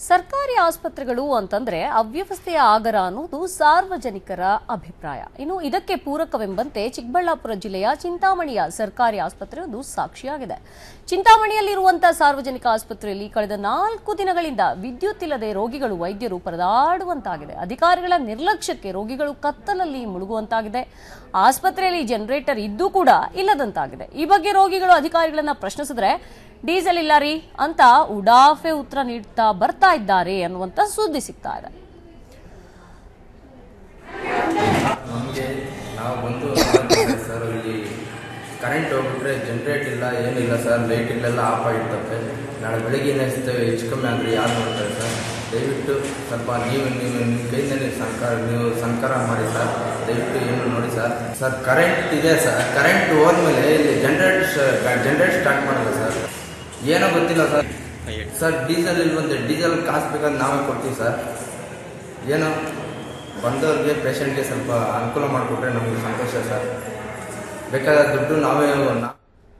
ಸರ್ಕಾರಿ ಆಸ್ಪತ್ರೆಗಳು ಅಂತಂದ್ರೆ ಅವ್ಯವಸ್ಥೆಯ ಆಗರ ಅನ್ನೋದು ಸಾರ್ವಜನಿಕರ ಅಭಿಪ್ರಾಯ ಇನ್ನು ಇದಕ್ಕೆ ಪೂರಕವೆಂಬಂತೆ ಚಿಕ್ಕಬಳ್ಳಾಪುರ ಜಿಲ್ಲೆಯ ಚಿಂತಾಮಣಿಯ ಸರ್ಕಾರಿ ಆಸ್ಪತ್ರೆಯೊಂದು ಸಾಕ್ಷಿಯಾಗಿದೆ ಚಿಂತಾಮಣಿಯಲ್ಲಿರುವಂತಹ ಸಾರ್ವಜನಿಕ ಆಸ್ಪತ್ರೆಯಲ್ಲಿ ಕಳೆದ ನಾಲ್ಕು ದಿನಗಳಿಂದ ವಿದ್ಯುತ್ ಇಲ್ಲದೆ ರೋಗಿಗಳು ವೈದ್ಯರು ಪರದಾಡುವಂತಾಗಿದೆ ಅಧಿಕಾರಿಗಳ ನಿರ್ಲಕ್ಷ್ಯಕ್ಕೆ ರೋಗಿಗಳು ಕತ್ತಲಲ್ಲಿ ಮುಳುಗುವಂತಾಗಿದೆ ಆಸ್ಪತ್ರೆಯಲ್ಲಿ ಜನರೇಟರ್ ಇದ್ದೂ ಕೂಡ ಇಲ್ಲದಂತಾಗಿದೆ ಈ ಬಗ್ಗೆ ರೋಗಿಗಳು ಅಧಿಕಾರಿಗಳನ್ನ ಪ್ರಶ್ನಿಸಿದ್ರೆ ಡೀಸೆಲ್ ಇಲ್ಲ ರೀ ಅಂತ ಉಡಾಫೆ ಉತ್ತರ ನೀಡ್ತಾ ಬರ್ತಾ ಇದ್ದಾರೆ ಅನ್ನುವಂತ ಸುದ್ದಿ ಸಿಗ್ತಾ ಇದೆ ನಮಗೆ ನಾವು ಬಂದು ಸರ್ ಇಲ್ಲಿ ಕರೆಂಟ್ ಹೋಗ್ಬಿಟ್ರೆ ಜನ್ರೇಟ್ ಇಲ್ಲ ಏನಿಲ್ಲ ಸರ್ ಲೈಟ್ಗಳೆಲ್ಲ ಆಫ್ ಆಗಿರ್ತವೆ ನಾಳೆ ಬೆಳಿಗ್ಗೆ ಏನಿಸ್ತೇವೆ ಹೆಚ್ಚು ಕಮ್ಮಿ ಆದರೆ ಯಾರು ನೋಡ್ತಾರೆ ಸರ್ ದಯವಿಟ್ಟು ಸ್ವಲ್ಪ ನೀವು ನೀವು ನಿಮ್ಮ ಕೈಯಿಂದ ನೀವು ಸಂಕಾರ ನೀವು ಸಂಕಾರ ಮಾಡಿ ಸರ್ ದಯವಿಟ್ಟು ಏನು ನೋಡಿ ಸರ್ ಸರ್ ಕರೆಂಟ್ ಇದೆ ಸರ್ ಕರೆಂಟ್ ಹೋದ್ಮೇಲೆ ಇಲ್ಲಿ ಜನ್ರೇಟ್ ಜನ್ರೇಟ್ ಸ್ಟಾರ್ಟ್ ಮಾಡಲ್ಲ ಸರ್ ಏನೋ ಗೊತ್ತಿಲ್ಲ ಸರ್ ಸರ್ ಡೀಸೆಲ್ ಇಲ್ವಂತೆ ಡೀಸೆಲ್ ಕಾಸು ಬೇಕಾದ್ರೆ ನಾವೇ ಕೊಡ್ತೀವಿ ಸರ್ ಏನೋ ಬಂದವ್ರಿಗೆ ಪೇಷಂಟ್ಗೆ ಸ್ವಲ್ಪ ಅನುಕೂಲ ಮಾಡಿಕೊಟ್ರೆ ನಮಗೆ ಸಂತೋಷ ಸರ್ ಬೇಕಾದ ದುಡ್ಡು ನಾವೇ ನಾ-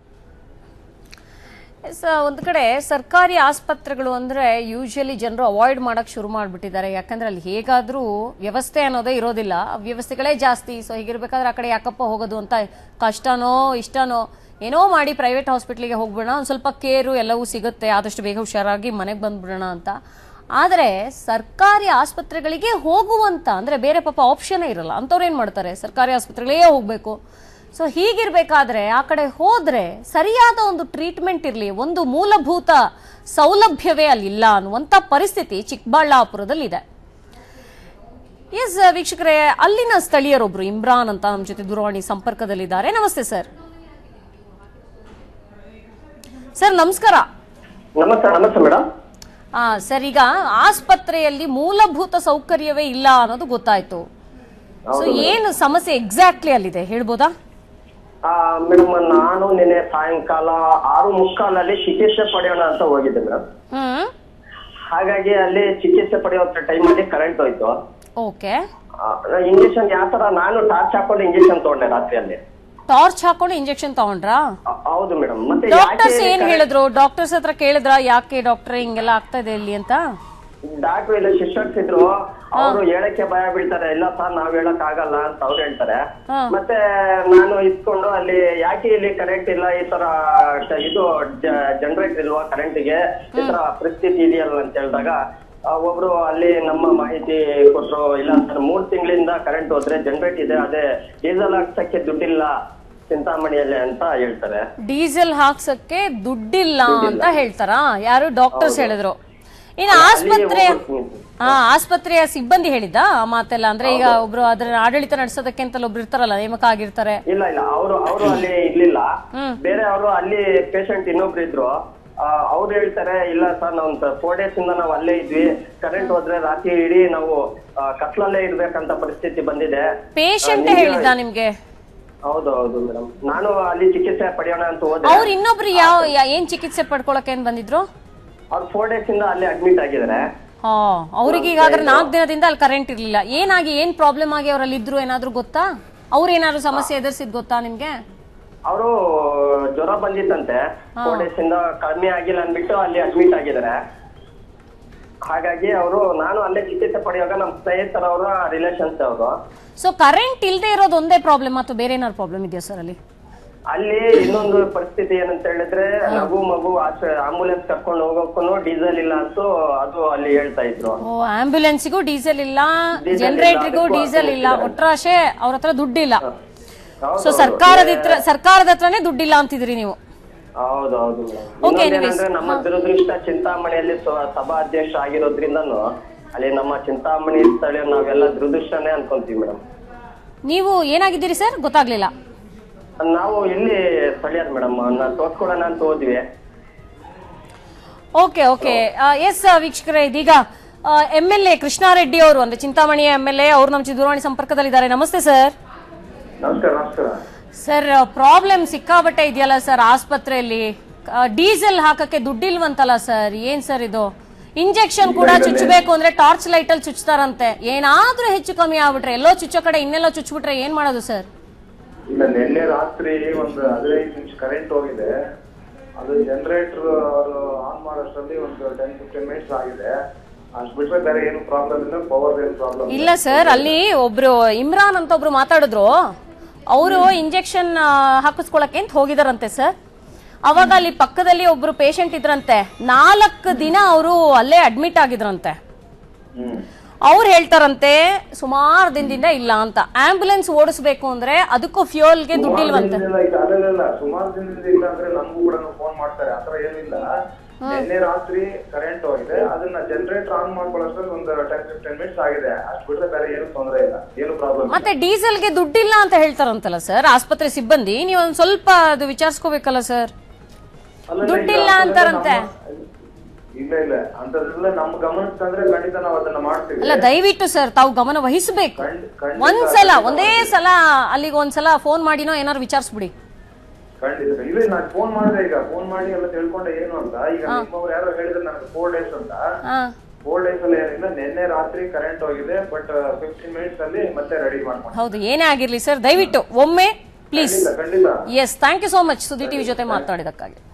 ಎಸ್ ಒಂದು ಕಡೆ ಸರ್ಕಾರಿ ಆಸ್ಪತ್ರೆಗಳು ಅಂದ್ರೆ ಯೂಶಲಿ ಜನರು ಅವಾಯ್ಡ್ ಮಾಡಕ್ ಶುರು ಮಾಡ್ಬಿಟ್ಟಿದ್ದಾರೆ ಯಾಕಂದ್ರೆ ಅಲ್ಲಿ ಹೇಗಾದ್ರೂ ವ್ಯವಸ್ಥೆ ಅನ್ನೋದೇ ಇರೋದಿಲ್ಲ ವ್ಯವಸ್ಥೆಗಳೇ ಜಾಸ್ತಿ ಸೊ ಹೀಗಿರ್ಬೇಕಾದ್ರೆ ಆ ಕಡೆ ಯಾಕಪ್ಪ ಹೋಗೋದು ಅಂತ ಕಷ್ಟನೋ ಇಷ್ಟನೋ ಏನೋ ಮಾಡಿ ಪ್ರೈವೇಟ್ ಹಾಸ್ಪಿಟ್ಲಿಗೆ ಹೋಗ್ಬಿಡೋಣ ಒಂದು ಸ್ವಲ್ಪ ಕೇರು ಎಲ್ಲವೂ ಸಿಗುತ್ತೆ ಆದಷ್ಟು ಬೇಗ ಹುಷಾರಾಗಿ ಮನೆಗೆ ಬಂದ್ಬಿಡೋಣ ಅಂತ ಆದರೆ ಸರ್ಕಾರಿ ಆಸ್ಪತ್ರೆಗಳಿಗೆ ಹೋಗುವಂತ ಅಂದ್ರೆ ಬೇರೆ ಪಾಪ ಆಪ್ಷನ್ ಇರಲ್ಲ ಅಂಥವ್ರು ಏನು ಮಾಡ್ತಾರೆ ಸರ್ಕಾರಿ ಆಸ್ಪತ್ರೆಗಳೇ ಹೋಗಬೇಕು ಸೊ ಹೀಗಿರ್ಬೇಕಾದ್ರೆ ಆ ಕಡೆ ಹೋದ್ರೆ ಸರಿಯಾದ ಒಂದು ಟ್ರೀಟ್ಮೆಂಟ್ ಇರಲಿ ಒಂದು ಮೂಲಭೂತ ಸೌಲಭ್ಯವೇ ಅಲ್ಲಿಲ್ಲ ಅನ್ನುವಂಥ ಪರಿಸ್ಥಿತಿ ಚಿಕ್ಕಬಳ್ಳಾಪುರದಲ್ಲಿದೆ ಎಸ್ ವೀಕ್ಷಕರೇ ಅಲ್ಲಿನ ಸ್ಥಳೀಯರೊಬ್ರು ಇಮ್ರಾನ್ ಅಂತ ನಮ್ಮ ಜೊತೆ ದೂರವಾಣಿ ಸಂಪರ್ಕದಲ್ಲಿದ್ದಾರೆ ನಮಸ್ತೆ ಸರ್ ಸರ್ ನಮಸ್ಕಾರ ನಮಸ್ತೆ ನಮಸ್ತೆ ಮೇಡಮ್ ಆ ಸರ್ ಈಗ ಆಸ್ಪತ್ರೆಯಲ್ಲಿ ಮೂಲಭೂತ ಸೌಕರ್ಯವೇ ಇಲ್ಲ ಅನ್ನೋದು ಗೊತ್ತಾಯ್ತು ಸೊ ಏನು ಸಮಸ್ಯೆ ಎಕ್ಸಾಕ್ಟ್ಲಿ ಅಲ್ಲಿದೆ ಹೇಳ್ಬೋದಾ ಮೇಡಮ್ ನಾನು ನಿನ್ನೆ ಸಾಯಂಕಾಲ ಆರು ಮುಕ್ಕಾಲಲ್ಲಿ ಚಿಕಿತ್ಸೆ ಪಡೆಯೋಣ ಅಂತ ಹೋಗಿದ್ದೆ ಮೇಡಮ್ ಹ್ಮ್ ಹಾಗಾಗಿ ಅಲ್ಲಿ ಚಿಕಿತ್ಸೆ ಪಡೆಯೋ ಟೈಮಲ್ಲಿ ಕರೆಂಟ್ ಹೋಯ್ತು ಓಕೆ ಇಂಜೆಕ್ಷನ್ ಯಾವ ತರ ನಾನು ಟಾರ್ಚ್ ಹಾಕೊಂಡು ಇಂಜೆಕ್ಷನ್ ತಗೊಂಡೆ ರಾತ್ರಿಯಲ್ಲಿ ಟಾರ್ಚ್ ಹಾಕೊಂಡು ಇಂಜೆಕ್ಷನ್ ತಗೊಂಡ್ರಾ ಆ, ಹೌದು ಮೇಡಮ್ ಮತ್ತೆ ಡಾಕ್ಟರ್ಸ್ ಏನ್ ಹೇಳಿದ್ರು ಡಾಕ್ಟರ್ಸ್ ಹತ್ರ ಕೇಳಿದ್ರ ಯಾಕೆ ಡಾಕ್ಟರ್ ಹಿಂಗೆಲ್ಲ ಆಗ್ತಾ ಇದೆ ಇಲ್ಲಿ ಅಂತ ಡಾಕ್ಟರ್ ಇಲ್ಲ ಸಿಸ್ಟರ್ಸ್ ಇದ್ರು ಅವರು ಹೇಳಕ್ಕೆ ಭಯ ಬೀಳ್ತಾರೆ ಇಲ್ಲ ಸರ್ ನಾವ್ ಹೇಳಕ್ ಆಗಲ್ಲ ಅಂತ ಅವ್ರು ಹೇಳ್ತಾರೆ ಹಾ. ಮತ್ತೆ ನಾನು ಇಸ್ಕೊಂಡು ಅಲ್ಲಿ ಯಾಕೆ ಇಲ್ಲಿ ಕರೆಂಟ್ ಇಲ್ಲ ಈ ತರ ಟ- ಇದು ಜನರೇಟರ್ ಇಲ್ವಾ ಕರೆಂಟ್ಗೆ ಈ ತರ ಪರಿಸ್ಥಿತಿ ಇದೆಯಲ್ಲ ಅಂತ ಹೇಳಿದಾಗ ಆ, ಒಬ್ರು ಅಲ್ಲಿ ನಮ್ಮ ಮಾಹಿತಿ ಕೊಟ್ರು ಇಲ್ಲ ಸರ್ ಮೂರ್ ತಿಂಗಳಿಂದ ಕರೆಂಟ್ ಹೋದ್ರೆ ಜನರೇಟ್ ಇದೆ ಅದೇ ಡೀಸೆಲ್ ಹಾಕ್ಸಕ್ಕೆ ದುಡ್ಡಿಲ್ಲ ಚಿಂತಾಮಣಿಯಲ್ಲಿ ಅಂತ ಹೇಳ್ತಾರೆ ಡೀಸೆಲ್ ಹಾಕ್ಸಕ್ಕೆ ದುಡ್ಡಿಲ್ಲ ಅಂತ ಹೇಳ್ತಾರಾ ಯಾರು ಡಾಕ್ಟರ್ಸ್ ಹೇಳಿದ್ರು ಇನ್ನು ಆಸ್ಪತ್ರೆ ಹಾ ಆಸ್ಪತ್ರೆಯ ಸಿಬ್ಬಂದಿ ಹೇಳಿದ್ದ ಆ ಮಾತೆಲ್ಲ ಅಂದ್ರೆ ಈಗ ಒಬ್ರು ಅದ್ರ ಆಡಳಿತ ನಡೆಸೋದಕ್ಕೆ ಅಂತಲ್ಲ ಒಬ್ರು ಇರ್ತಾರಲ್ಲ ನೇಮಕ ಆಗಿರ್ತಾರೆ ಇಲ್ಲ ಇಲ್ಲ ಅವರು ಅವರು ಅಲ್ಲಿ ಇರ್ಲಿಲ್ಲ ಹ್ಮ್. ಬೇರೆ ಅವರು ಅಲ್ಲಿ ಪೇಷಂಟ್ ಇನ್ನೊಬ್ರು ಇದ್ರು ಅವ್ರು ಹೇಳ್ತಾರೆ ಇಲ್ಲ ಸರ್ ನಾವು ಫೋರ್ ಡೇಸ್ ಇಂದ ನಾವು ಅಲ್ಲೇ ಇದ್ವಿ ಕರೆಂಟ್ ಹೋದ್ರೆ ರಾತ್ರಿ ಇಡೀ ನಾವು ಆ, ಕತ್ಲಲ್ಲೇ ಇರ್ಬೇಕಂತ ಪರಿಸ್ಥಿತಿ ಬಂದಿದೆ ಪೇಷಂಟ್ ನಿಮ್ಗೆ- ಹೇಳಿದ್ದ ನಿಮ್ಗೆ ಹೌದು ಹೌದು ಮೇಡಮ್ ನಾನು ಅಲ್ಲಿ ಚಿಕಿತ್ಸೆ ಪಡೆಯೋಣ ಅಂತ ಹೋದೆ ಅವ್ರು ಇನ್ನೊಬ್ರು ಯಾವ ಯಾ- ಏನ್ ಚಿಕಿತ್ಸೆ ಪಡ್ಕೊಳಕ್ಕೆ ಏನ್ ಬಂದಿದ್ರು ಅವ್ರು ಫೋರ್ ಡೇಸ್ ಇಂದ ಅಲ್ಲಿ ಅಡ್ಮಿಟ್ ಆಗಿದ್ದಾರೆ ಹಾ ಅವ್ರಿಗೆ ಈಗಾದ್ರೆ ನಾಲ್ಕು ದಿನದಿಂದ ಅಲ್ಲಿ ಕರೆಂಟ್ ಇರ್ಲಿಲ್ಲ ಏನಾಗಿ ಏನ್ ಪ್ರಾಬ್ಲಮ್ ಆಗಿ ಅವರಲ್ಲಿ ಇದ್ರು ಏನಾದ್ರು ಗೊತ್ತಾ ಅವ್ರು ಏನಾದ್ರು ಸಮಸ್ಯೆ ಎದುರಿಸಿದ್ ಗೊತ್ತಾ ನಿಮ್ಗೆ ಅವರು ಜ್ವರ ಬಂದಿತ್ತಂತೆ ಫೋರ್ ಡೇಸ್ ಇಂದ ಕಡಿಮೆ ಆಗಿಲ್ಲ ಅಂದ್ಬಿಟ್ಟು ಅಲ್ಲಿ ಅಡ್ಮಿಟ್ ಆಗಿದ್ದಾರೆ ಹಾಗಾಗಿ ಅವರು ನಾನು ಅಲ್ಲೇ ಚಿಕಿತ್ಸೆ ಪಡೆಯುವಾಗ ನಮ್ಮ ಸ್ನೇಹಿತರವರ ರಿಲೇಷನ್ಸ್ ಅವರು ಸೊ ಕರೆಂಟ್ ಇಲ್ಲದೆ ಇರೋದು ಒಂದೇ ಪ್ರಾಬ್ಲಮ್ ಅಥವಾ ಬೇರೆ ಏನಾದ್ರು ಪ್ರಾಬ್ಲಮ್ ಇದೆಯಾ ಸರ್ ಅಲ್ಲಿ ಅಲ್ಲಿ ಇನ್ನೊಂದು ಪರಿಸ್ಥಿತಿ ಏನಂತ ಹೇಳಿದ್ರೆ ಲಘು ಮಗು ಆಂಬುಲೆನ್ಸ್ ಕರ್ಕೊಂಡು ಹೋಗೋಕ್ಕೂ ಡೀಸೆಲ್ ಇಲ್ಲ ಅಂತ ಅದು ಅಲ್ಲಿ ಹೇಳ್ತಾ ಇದ್ರು ಓ ಆಂಬ್ಯುಲೆನ್ಸಿಗೂ ಡೀಸೆಲ್ ಇಲ್ಲ Diesel ಇಲ್ಲ, ಜನರೇಟರ್ಗೂ ಅದಕ್ಕೂ ಡೀಸೆಲ್ ಇಲ್ಲ ಹಾಕ್ಬಿಟ್ಟಿದ್ದಾರೆ. ಒಟ್ರಾಶೆ ಅವ್ರ ಹತ್ರ ದುಡ್ಡಿಲ್ಲ ಹೌದು, ಸೊ ಹೌದು. ಸರ್ಕಾರದ ಹತ್ರ ಸರ್ಕಾರದ ಹತ್ರನೇ ದುಡ್ಡಿಲ್ಲ ಅಂತಿದ್ರಿ ನೀವು ಹೌದು ಹೌದು ಮೇಡಮ್. Okay, ಇನ್ನೊಂದೇನಂದ್ರೆ anyways. ನಮ್ಮ ದುರದೃಷ್ಟ ಚಿಂತಾಮಣಿಯಲ್ಲಿ ಸ್ವ- ಸಭಾ ಅಧ್ಯಕ್ಷ ಆಗಿರೋದ್ರಿಂದನು ಅಲ್ಲಿ ನಮ್ಮ ಚಿಂತಾಮಣಿ ಸ್ಥಳೀಯ ನಾವೆಲ್ಲ ದುರದೃಷ್ಟನೇ ಅನ್ಕೊಂತೀವಿ ಮೇಡಮ್ ನೀವು ಏನಾಗಿದ್ದೀರಿ ಸರ್ ಗೊತ್ತಾಗ್ಲಿಲ್ಲ ನಾವು ಇಲ್ಲಿ ಸ್ಥಳೀಯರು ಮೇಡಮ್ ತೋರ್ಸ್ಕೊಡೋಣ ಅಂತ ಹೋದ್ವಿ ಓಕೆ ಓಕೆ ಎಸ್ ವೀಕ್ಷಕರೇ ಇದೀಗ ಎಂ ಎಲ್ ಎ ಕೃಷ್ಣಾರೆಡ್ಡಿ ಅವರು ಅಂದ್ರೆ ಚಿಂತಾಮಣಿಯ ಎಂ ಎಲ್ ಎ ಅವ್ರು ನಮ್ಮ ಜೊತೆ ದೂರವಾಣಿ ಸಂಪರ್ಕದಲ್ಲಿದ್ದಾರೆ ನಮಸ್ತೆ ಸರ್ ನಮಸ್ಕಾರ ನಮಸ್ಕಾರ ಸರ್ ಪ್ರಾಬ್ಲಮ್ ಸಿಕ್ಕಾಬಟ್ಟೆ ಇದೆಯಲ್ಲ ಸರ್ ಆಸ್ಪತ್ರೆಯಲ್ಲಿ ಡೀಸೆಲ್ ಹಾಕಕ್ಕೆ ದುಡ್ಡಿಲ್ವಂತಲ್ಲ ಸರ್ ಏನ್ ಸರ್ ಇದು ಇಂಜೆಕ್ಷನ್ ಕೂಡ ಚುಚ್ಚಬೇಕು ಅಂದ್ರೆ ಟಾರ್ಚ್ ಲೈಟ್ ಅಲ್ಲಿ ಚುಚ್ತಾರಂತೆ ಏನಾದ್ರೂ ಹೆಚ್ಚು ಕಮ್ಮಿ ಆಗ್ಬಿಟ್ರೆ ಎಲ್ಲೋ ಚುಚ್ಚೋ ಕಡೆ ಇನ್ನೆಲ್ಲೋ ಚುಚ್ಬಿಟ್ರೆ ಏನ್ ಮಾಡೋದು ಸರ್ ಇಲ್ಲ ನಿನ್ನೆ ರಾತ್ರಿ ಒಂದು ಹದಿನೈದು ನಿಮಿಷ ಕರೆಂಟ್ ಹೋಗಿದೆ ಅದು ಜನರೇಟರ್ ಅವರು ಆನ್ ಮಾಡೋಷ್ಟರಲ್ಲಿ ಒಂದು ಟೆನ್ ಫಿಫ್ಟೀನ್ ಮಿನಿಟ್ಸ್ ಆಗಿದೆ ಅಷ್ಟ್ ಬಿಟ್ರೆ ಬೇರೆ ಏನು ಪ್ರಾಬ್ಲಮ್ ಇಲ್ಲ ಪವರ್ ಏನು ಪ್ರಾಬ್ಲಮ್ ಇಲ್ಲ ಸರ್ ಅಲ್ಲಿ ಒಬ್ರು ಇಮ್ರಾನ್ ಅಂತ ಒಬ್ರು ಮಾತಾಡಿದ್ರು ಅವರು ಇಂಜೆಕ್ಷನ್ ಹಾಕಿಸ್ಕೊಳಕ್ಕೆ ಅಂತ ಹೋಗಿದಾರಂತೆ ಸರ್ ಅವಾಗ ಅಲ್ಲಿ ಪಕ್ಕದಲ್ಲಿ ಒಬ್ರು ಪೇಷಂಟ್ ಇದ್ರಂತೆ ನಾಲ್ಕು ದಿನ ಅವರು ಅಲ್ಲೇ ಅಡ್ಮಿಟ್ ಆಗಿದ್ರಂತೆ ಹ್ಮ್ ಅವ್ರು ಹೇಳ್ತಾರಂತೆ ಸುಮಾರು ದಿನದಿಂದ ಇಲ್ಲ ಅಂತ ಆಂಬ್ಯುಲೆನ್ಸ್ ಓಡಿಸ್ಬೇಕು ಅಂದ್ರೆ ಅದಕ್ಕೂ ಫ್ಯೂಯಲ್ಗೆ ದುಡ್ಡಿಲ್ವಂತೆ ಇಲ್ಲ ಈಗ ಅಲ್ಲ ಸುಮಾರು ದಿನದಿಂದ ಇಲ್ಲ ಅಂದ್ರೆ ನಮಗೂ ಕೂಡ ಫೋನ್ ಮಾಡ್ತಾರೆ ಆತರ ಏನಿಲ್ಲ ನಿನ್ನೆ ರಾತ್ರಿ ಕರೆಂಟ್ ಹೋಗಿದೆ ಅದನ್ನ ಜನರೇಟರ್ ಆನ್ ಮಾಡ್ಕೊಳ್ಳೋಷ್ಟ್ರಲ್ಲಿ ಒಂದು ಟೆನ್ ಫಿಫ್ಟೀನ್ ಮಿನಿಟ್ಸ್ ಆಗಿದೆ ಅಷ್ಟ್ ಬಿಟ್ರೆ ಬೇರೆ ಏನು ತೊಂದರೆ ಇಲ್ಲ ಏನು ಪ್ರಾಬ್ಲಮ್ ಮತ್ತೆ ಡೀಸೆಲ್ಗೆ ದುಡ್ಡಿಲ್ಲ ಅಂತ ಹೇಳ್ತಾರಂತಲ್ಲ ಸರ್ ಆಸ್ಪತ್ರೆ ಸಿಬ್ಬಂದಿ ನೀವು ಒಂದ್ ಸ್ವಲ್ಪ ಅದು ವಿಚಾರಿಸ್ಕೋಬೇಕಲ್ಲ ಸರ್ ದುಡ್ಡಿಲ್ಲ ಅಂತಾರಂತೆ. ಇಲ್ಲ ಇಲ್ಲ ಅಂತದೆಲ್ಲ ನಮ್ ಗಮನಕ್ಕೆ ತಂದ್ರೆ ಖಂಡಿತ ನಾವು ಅದನ್ನ ಮಾಡ್ತೀವಿ ಅಲ್ಲ ದಯವಿಟ್ಟು ಸರ್ ತಾವು ಗಮನ ವಹಿಸಬೇಕು ಖಂಡ್- ಖಂಡಿತ ಒಂದ್ಸಲ ಒಂದೇ ಸಲ ಅಲ್ಲಿಗೆ ಒಂದ್ಸಲ ಫೋನ್ ಮಾಡಿನೋ ಏನಾರು ವಿಚಾರಿಸ್ಬಿಡಿ ಖಂಡಿತ ಇಲ್ಲ ನಾನು ಫೋನ್ ಮಾಡಿದೆ ಈಗ ಫೋನ್ ಮಾಡಿ ಎಲ್ಲ ತಿಳ್ಕೊಂಡೆ ಏನು ಅಂತ ಈಗ ನಿಮ್ಮವ್ರು ಯಾರೋ ಹೇಳಿದ್ರೆ ನನಗೆ ಫೋರ್ ಡೇಸ್ ಅಂತ ಹಾ ಫೋರ್ ಡೇಸ್ ಅಲ್ಲಿ ಏನಿಲ್ಲ ನಿನ್ನೆ ರಾತ್ರಿ ಕರೆಂಟ್ ಹೋಗಿದೆ ಬಟ್ ಫಿಫ್ಟೀನ್ ಮಿನಿಟ್ಸ್ ಅಲ್ಲಿ ಮತ್ತೆ ರೆಡಿ ಮಾಡ್ಕೊಂಡು ಹೌದು ಏನೇ ಆಗಿರ್ಲಿ ಸರ್ ದಯವಿಟ್ಟು ಒಮ್ಮೆ ಪ್ಲೀಸ್ ಖಂಡಿತ ಖಂಡಿತ yes thank you so much ಸುದ್ದಿ ಟಿವಿ ಜೊತೆ ಮಾತನಾಡಿದಕ್ಕಾಗಿ